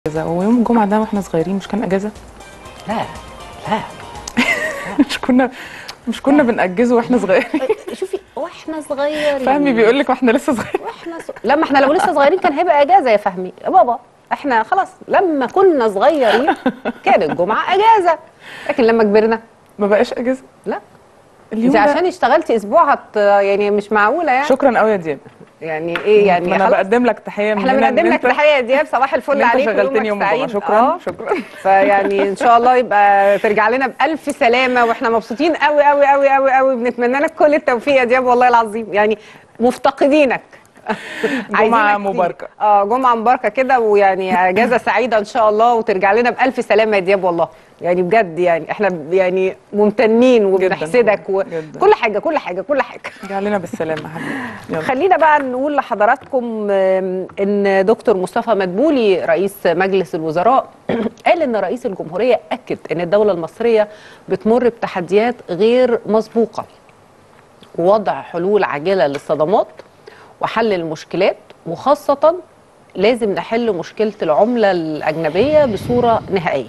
اجازه هو يوم الجمعه ده واحنا صغيرين مش كان اجازه لا لا مش كنا مش كنا بنأجزه واحنا صغيرين شوفي واحنا صغيرين فهمي بيقول لك واحنا لسه صغيرين واحنا ص... لما احنا لو لسه صغيرين كان هيبقى اجازه يا فهمي يا بابا احنا خلاص لما كنا صغيرين كان الجمعه اجازه لكن لما كبرنا ما بقاش اجازه لا اليوم انت ده عشان اشتغلتي اسبوع هت يعني مش معقوله يعني شكرا قوي يا دياب يعني ايه يعني ما انا خلاص. بقدم لك تحيه من احنا هنا بنقدم إن لك أنت- تحيه يا دياب صباح الفل إن انت عليك شغلتني يوم الجمعه شكرا آه. شكرا فيعني ان شاء الله يبقى ترجع لنا بالف سلامه واحنا مبسوطين قوي قوي قوي قوي قوي بنتمنى لك كل التوفيق يا دياب والله العظيم يعني مفتقدينك عايزينك تيجي. مباركة. اه جمعه مباركه كده ويعني اجازه سعيده ان شاء الله وترجع لنا بالف سلامه يا دياب والله يعني بجد يعني احنا يعني ممتنين وبنحسدك جداً. وكل حاجه كل حاجه كل حاجه رجع لنا بالسلامه يا حبيبي يلا. خلينا بقى نقول لحضراتكم آم، ان دكتور مصطفى مدبولي رئيس مجلس الوزراء قال ان رئيس الجمهوريه اكد ان الدوله المصريه بتمر بتحديات غير مسبوقه ووضع حلول عاجله للصدمات وحل المشكلات وخاصه لازم نحل مشكله العمله الاجنبيه بصوره نهائيه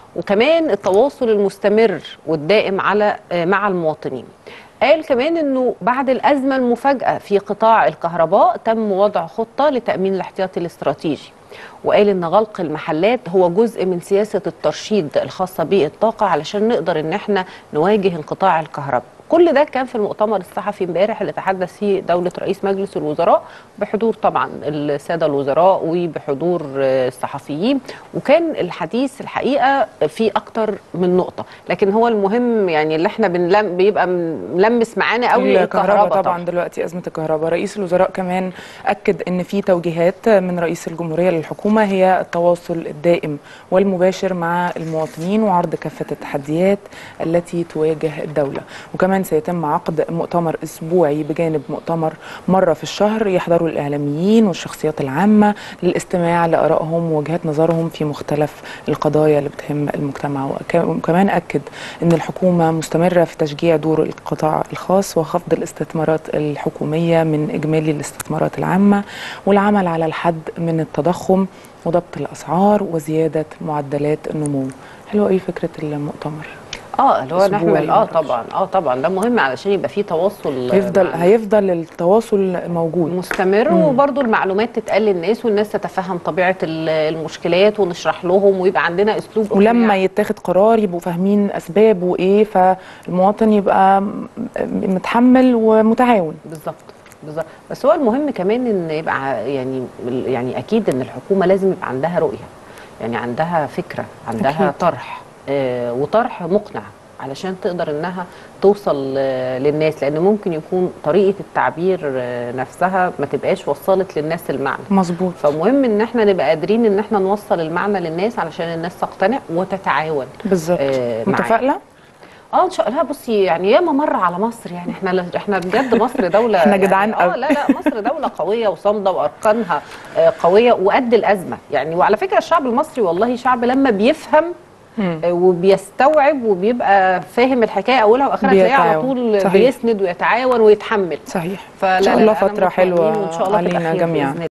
وكمان التواصل المستمر والدائم على آه، مع المواطنين قال كمان انه بعد الازمه المفاجاه في قطاع الكهرباء تم وضع خطه لتامين الاحتياطي الاستراتيجي وقال ان غلق المحلات هو جزء من سياسه الترشيد الخاصه بالطاقه علشان نقدر ان احنا نواجه انقطاع الكهرباء كل ده كان في المؤتمر الصحفي امبارح اللي تحدث فيه دوله رئيس مجلس الوزراء بحضور طبعا الساده الوزراء وبحضور آه، الصحفيين وكان الحديث الحقيقه في اكتر من نقطه لكن هو المهم يعني اللي احنا بنلم بيبقى ملمس معانا قوي الكهرباء طبعا دلوقتي ازمه الكهرباء رئيس الوزراء كمان اكد ان في توجيهات من رئيس الجمهوريه للحكومه هي التواصل الدائم والمباشر مع المواطنين وعرض كافه التحديات التي تواجه الدوله وكمان سيتم عقد مؤتمر اسبوعي بجانب مؤتمر مره في الشهر يحضره الاعلاميين والشخصيات العامه للاستماع لارائهم ووجهات نظرهم في مختلف القضايا اللي بتهم المجتمع وك- وكمان اكد ان الحكومه مستمره في تشجيع دور القطاع الخاص وخفض الاستثمارات الحكوميه من اجمالي الاستثمارات العامه والعمل على الحد من التضخم وضبط الاسعار وزياده معدلات النمو حلوه ايه فكره المؤتمر اه اللي هو أسبوعي نحمل اه مرة. طبعا اه طبعا ده مهم علشان يبقى في تواصل هيفضل مع- هيفضل التواصل موجود مستمر مم. وبرضو المعلومات تتقال للناس والناس تتفهم طبيعه ال- المشكلات ونشرح لهم ويبقى عندنا اسلوب ولما إقناعي. يتاخد قرار يبقوا فاهمين اسباب وايه فالمواطن يبقى م- متحمل ومتعاون بالظبط بالظبط بس هو المهم كمان ان يبقى ع- يعني يعني اكيد ان الحكومه لازم يبقى عندها رؤيه يعني عندها فكره عندها أكيد. طرح آه وطرح مقنع علشان تقدر انها توصل آه للناس لان ممكن يكون طريقه التعبير آه نفسها ما تبقاش وصلت للناس المعنى مظبوط فمهم ان احنا نبقى قادرين ان احنا نوصل المعنى للناس علشان الناس تقتنع وتتعاون بالظبط آه، معايا. متفائله اه ان شاء الله بصي يعني ياما مر على مصر يعني احنا احنا بجد مصر دوله إحنا يعني جدعان اه قوي. لا لا مصر دوله قويه وصامده واركانها آه، قويه وقد الازمه يعني وعلى فكره الشعب المصري والله شعب لما بيفهم مم. آه، وبيستوعب وبيبقى فاهم الحكايه اولها واخرها تلاقيه على بيتعاون. طول صحيح. بيسند ويتعاون ويتحمل صحيح فلا ان شاء لا الله لا، أنا فتره مطمئنين حلوه وإن شاء الله تبقى علينا خير جميعا بإذن